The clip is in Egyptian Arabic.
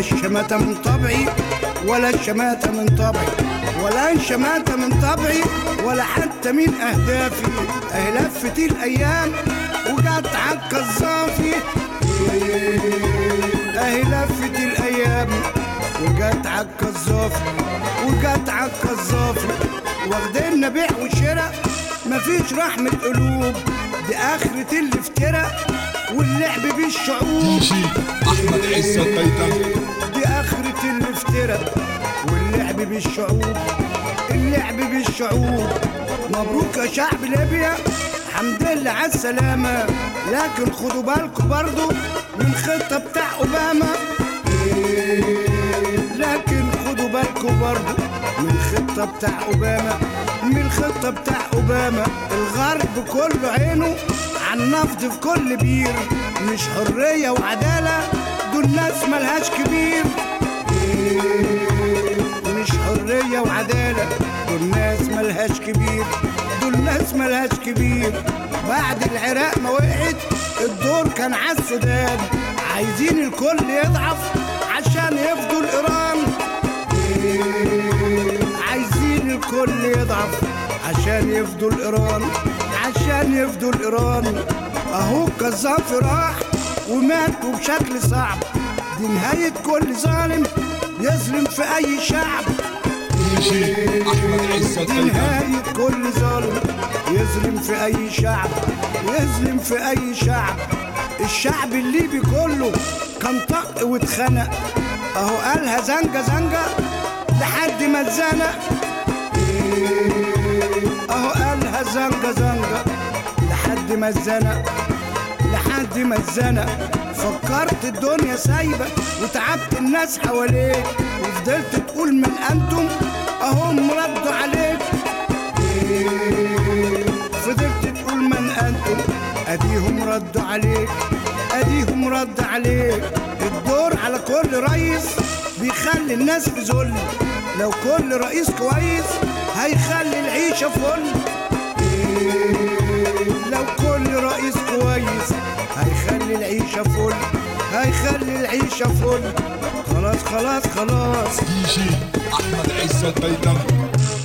الشماتة من طبعي ولا الشماتة من طبعي ولا الشماتة من طبعي ولا حتى من أهدافي أهي لفت الأيام وجت عالقذافي أهي لفت الأيام وجت عالقذافي وجت عالقذافي واخدنا بيع وشراء مفيش رحمة قلوب دي آخرة الافتراء واللعب بالشعوب ديجي احمد عزت بيتك دي آخرة الافتراء واللعب بالشعوب اللعب بالشعوب مبروك يا شعب ليبيا الحمد لله على السلامة لكن خدوا بالكم برضو من خطة بتاع أوباما لكن خدوا بالكم برضو من خطة بتاع أوباما من الخطة بتاع أوباما الغرب كله عينه على النفط في كل بير مش حرية وعدالة دول ناس ملهاش كبير مش حرية وعدالة دول ناس ملهاش كبير دول ناس ملهاش كبير بعد العراق ما وقعت الدور كان على السودان عايزين الكل يضعف عشان يفضوا الإيران عايزين الكل يضعف عشان يفضوا الإيران عشان يفضوا الإيران أهو القذافي راح ومات وبشكل صعب دي نهاية كل ظالم يظلم في أي شعب ديجي احمد عزت دي بيتك نهاية كل ظالم يظلم في أي شعب يظلم في أي شعب الشعب الليبي كله كان طق واتخنق أهو قالها زنجة زنجة لحد ما اتزنق أهو قالها زنجة زنجة لحد ما اتزنق لحد ما اتزنق فكرت الدنيا سايبة وتعبت الناس حواليك وفضلت تقول من أنتم أهم ردوا عليك فضلت تقول من أنتم أديهم ردوا عليك أديهم رد عليك الدور على كل رئيس بيخلي الناس في ذل لو كل رئيس كويس هيخلي العيشة فل لو كل رئيس كويس هيخلي العيشة فل هيخلي العيشة فل خلاص خلاص خلاص ديجي احمد عزت بيتك